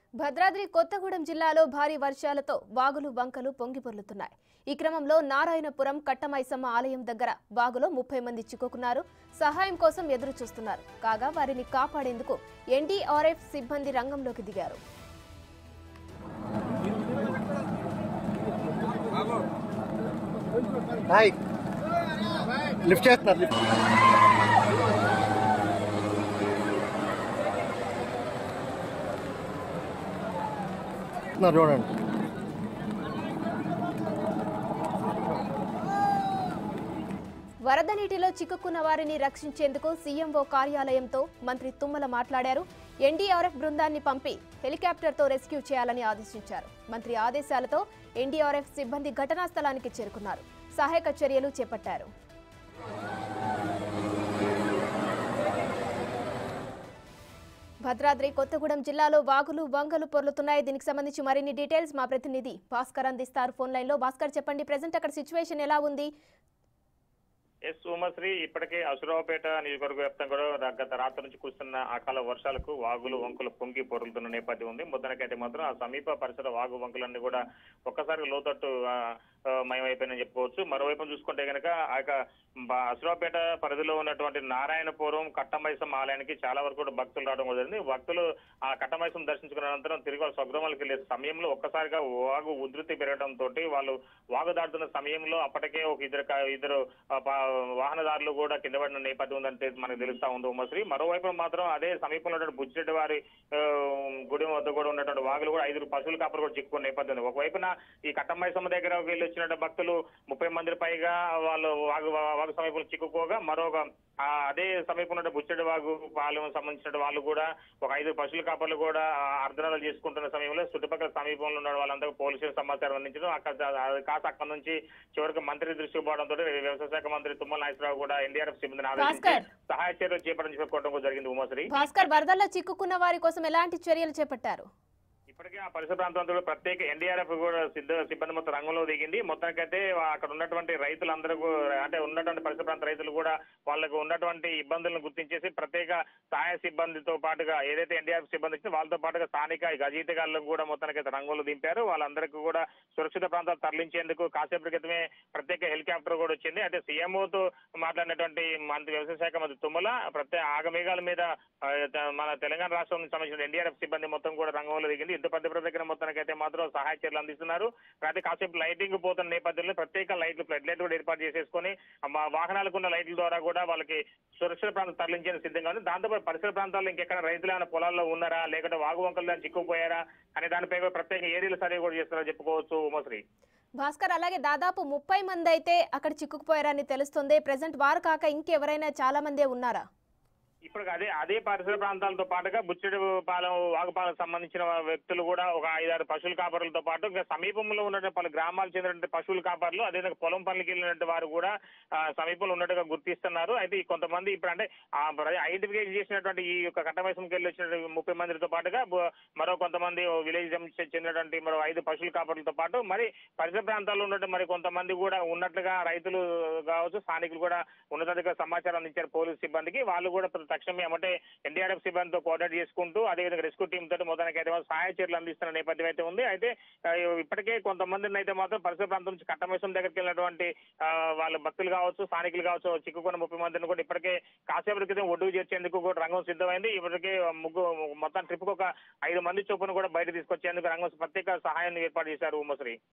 భద్రాద్రి కొత్తగూడెం జిల్లాలో భారీ వర్షాలతో వాగులు వంకలు పొంగి పొర్లుతున్నాయి ఈ క్రమంలో నారాయణపురం కట్టమైసమ్మ ఆలయం దగ్గర వాగులో ముప్పై మంది చిక్కుకున్నారు సహాయం కోసం ఎదురు చూస్తున్నారు కాగా వారిని కాపాడేందుకు ఎన్డీఆర్ఎఫ్ సిబ్బంది రంగంలోకి దిగారు హాయ్ లిఫ్ట్ చేస్తున్నారు లిఫ్ట్ చేస్తున్నారు చూడండి వరద నీటిలో చిక్కుకున్న వారిని రక్షించేందుకు సీఎంఓ కార్యాలయంతో మంత్రి తుమ్మల మాట్లాడారు ఎన్డీఆర్ఎఫ్ బృందాన్ని పంపి హెలికాప్టర్తో రెస్క్యూ చేయాలని ఆదేశించారు మంత్రి ఆదేశాలతో ఎన్డీఆర్ఎఫ్ సిబ్బంది ఘటనా స్థలానికి చేరుకున్నారు సహాయక చర్యలు చేపట్టారు భద్రాద్రి కొత్తగూడెం జిల్లాలో వాగులు వంగలు పొర్లుతున్నాయి దీనికి సంబంధించి మరిన్ని డీటెయిల్స్ మా ప్రతినిధి భాస్కర్ అందిస్తారు ఫోన్ లైన్ లో భాస్కర్ చెప్పండి ప్రజెంట్ అక్కడ సిచ్యువేషన్ ఎలా ఉంది ఎస్ ఉమాశ్రీ ఇప్పటికే అసురావుపేట నియోజకవర్గ వ్యాప్తంగా కూడా రా- గత రాత్రి నుంచి కురుస్తున్న అకాల వర్షాలకు వాగులు వంకులు పొంగి పొరులుతున్న నేపథ్యం ఉంది మొత్తానికైతే మాత్రం ఆ సమీప పరిసర వాగు వంకులన్నీ కూడా ఒక్కసారి లోతట్టు ఆ, ఆ, మయమైపోయినని చెప్పుకోవచ్చు మరోవైపు చూసుకుంటే కనుక ఆ యొక్క బ- అసురావుపేట పరిధిలో ఉన్నటువంటి నారాయణపురం కట్టమైసం ఆలయానికి చాలా వరకు కూడా భక్తులు రావడం కుదిరింది భక్తులు ఆ కట్టమైసం దర్శించుకున్న అనంతరం తిరిగి వాళ్ళ స్వగృహాలకు వెళ్లే సమయంలో ఒక్కసారిగా వాగు ఉధృతి పెరగడం తోటి వాళ్ళు వాగు దాటుతున్న సమయంలో అప్పటికే ఒక ఇద్దరు క- ఇద్దరు ఆ, పా- వాహనదారులు కూడా కింద పడిన నేపథ్యం ఉందంటే మనకు తెలుస్తా ఉంది ఉమ్మశ్రీ మరోవైపు మాత్రం అదే సమీపంలో ఉన్నటువంటి బుజ్జిరెడ్డి వారి ఆ, గుడి వద్ద కూడా ఉన్నటువంటి వాగులు కూడా ఐదుగురు పశువుల కాపలు కూడా చిక్కుకున్న నేపథ్యం ఉంది ఒకవైపున ఈ కట్టమ్మైసమ్మ దగ్గర వెళ్ళి వచ్చిన భక్తులు ముప్పై మంది పైగా వాళ్ళు వాగు వాగు సమీపంలో చిక్కుకోగా మరొక ఆ, అదే సమీపంలో ఉన్న బుచ్చడి వాగు పాలెం సంబంధించిన వాళ్ళు కూడా ఒక ఐదు పశువుల కాపర్లు కూడా ఆ, అర్ధనాలు చేసుకుంటున్న సమయంలో చుట్టుపక్కల సమీపంలో ఉన్న వాళ్ళందరూ పోలీసులు సమాచారం అందించడం అక్కడ అది కాస్త అక్కడ నుంచి చివరికి మంత్రి దృష్టికి పోవడంతో వ్యవసాయ శాఖ మంత్రి తుమ్మల నాగేశ్వరరావు కూడా ఎన్డీఆర్ఎఫ్ సిబ్బందిని ఆదేశించి భాస్కర్. సహాయ చర్యలు చేపట్టని చెప్పుకోవడం కూడా జరిగింది ఉమాశ్రీ భాస్కర్ వరదల్లో చిక్కుకున్న వారి కోసం ఎలాంటి చర్యలు చేపట్టారు ఇప్పటికే ఆ పరిసర ప్రాంతంలో కూడా ప్రత్యేక ఎన్డీఆర్ఎఫ్ కూడా సిద్ధ సిబ్బంది మొత్తం రంగంలో దిగింది మొత్తానికైతే అక్కడ ఉన్నటువంటి రైతులందరూ కూ- అంటే ఉన్నటువంటి పరిసర ప్రాంత రైతులు కూడా వాళ్ళకు ఉన్నటువంటి ఇబ్బందులను గుర్తించేసి ప్రత్యేక సహాయ సిబ్బందితో పాటుగా ఏదైతే ఎన్డీఆర్ఎఫ్ సిబ్బంది ఇచ్చిందో వాళ్ళతో పాటుగా స్థానిక ఈ గజయితగాళ్ళకు కూడా మొత్తానికైతే రంగంలో దింపారు వాళ్ళందరికీ కూడా సురక్షిత ప్రాంతాలు తరలించేందుకు కాసేపటి క్రితమే ప్రత్యేక హెలికాప్టర్ కూడా వచ్చింది అయితే సీఎంఓతో మాట్లాడినటువంటి మంత్రి వ్యవసాయ శాఖ మంత్రి తుమ్మల ప్రత్యేక ఆగమేఘాల మీద ఆ, త- మన తెలంగాణ రాష్ట్రం సంబంధించిన ఎన్డీఆర్ఎఫ్ సిబ్బంది మొత్తం కూడా రంగంలో దిగింది ఇంత పెద్ద పెద్ద దగ్గర మొత్తానికైతే మాత్రం సహాయ చర్యలు అందిస్తున్నారు అయితే కాసేపు లైటింగ్ పోతున్న నేపథ్యంలో ప్రత్యేక లైట్లు ఫ్లడ్ లైట్ కూడా ఏర్పాటు చేసేసుకొని మా వాహనాలకు ఉన్న లైట్ల ద్వారా కూడా వాళ్ళకి సురక్షిత ప్రాంతం తరలించేందుకు సిద్ధంగా ఉంది దాంతోపాటు పరిసర ప్రాంతాల్లో ఇంకెక్కడ రైతులు ఏమైనా పొలాల్లో ఉన్నారా లేకుంటే వాగు వంకలు దాన్ని చిక్కుపోయారా అనే దానిపై కూడా ప్రత్యేక ఏరియాలు సర్వే కూడా చేస్తారని చెప్పుకోవచ్చు ఉమశ్రీ భాస్కర్ అలాగే దాదాపు ముప్పై మంది అయితే అక్కడ చిక్కుకుపోయారని తెలుస్తుంది ప్రెసెంట్ వారు కాక ఇంకెవరైనా చాలా మందే ఉన్నారా ఇప్పుడు అదే అదే పరిసర ప్రాంతాలతో పాటుగా బుచ్చడి పాలెం వాగుపాలెం సంబంధించిన వ్యక్తులు కూడా ఒక ఐదారు పశువుల కాపరులతో పాటు ఇంకా సమీపంలో ఉన్నటువంటి పలు గ్రామాలు చెందినటువంటి పశువుల కాపర్లు అదేవిధంగా పొలం పనులకి వెళ్ళినటువంటి వారు కూడా ఆ, సమీపంలో ఉన్నట్టుగా గుర్తిస్తున్నారు అయితే ఈ కొంతమంది ఇప్పుడు అంటే ఐడెంటిఫై చేసినటువంటి ఈ యొక్క కట్టవయసంకి వెళ్ళి వచ్చిన ముప్పై మందితో పాటుగా బు- మరో కొంతమంది విలేజ్ చెందినటువంటి మరో ఐదు పశువుల కాపరులతో పాటు మరి పరిసర ప్రాంతాల్లో ఉన్నటువంటి మరి కొంతమంది కూడా ఉన్నట్లుగా రైతులు కావచ్చు స్థానికులు కూడా ఉన్నతాధికారులు సమాచారం అందించారు పోలీసు సిబ్బందికి వాళ్ళు కూడా తక్షణమే ఏమంటే ఎన్డీఆర్ఎఫ్ సిబ్బందితో కోఆర్డినేట్ చేసుకుంటూ అదేవిధంగా రెస్క్యూ టీమ్ తోటి మొదలకి అయితే మాత్రం సహాయ చర్యలు అందిస్తున్న నేపథ్యం అయితే ఉంది అయితే ఆ, ఇప్పటికే కొంతమందిని అయితే మాత్రం పరిసర ప్రాంతం నుంచి కట్టమేసం దగ్గరికి వెళ్ళినటువంటి ఆ, వాళ్ళ భక్తులు కావచ్చు స్థానికులు కావచ్చు చిక్కుకున్న ముప్పై మందిని కూడా ఇప్పటికే కాసేపటి క్రితం ఒడ్డుకు చేర్చేందుకు కూడా రంగం సిద్ధమైంది ఇప్పటికే ముగ్గు మొత్తం ట్రిప్ ఒక ఐదు మంది చొప్పున కూడా బయట తీసుకొచ్చేందుకు రంగం ప్రత్యేక సహాయాన్ని ఏర్పాటు చేశారు ఉమ్మశ్రీ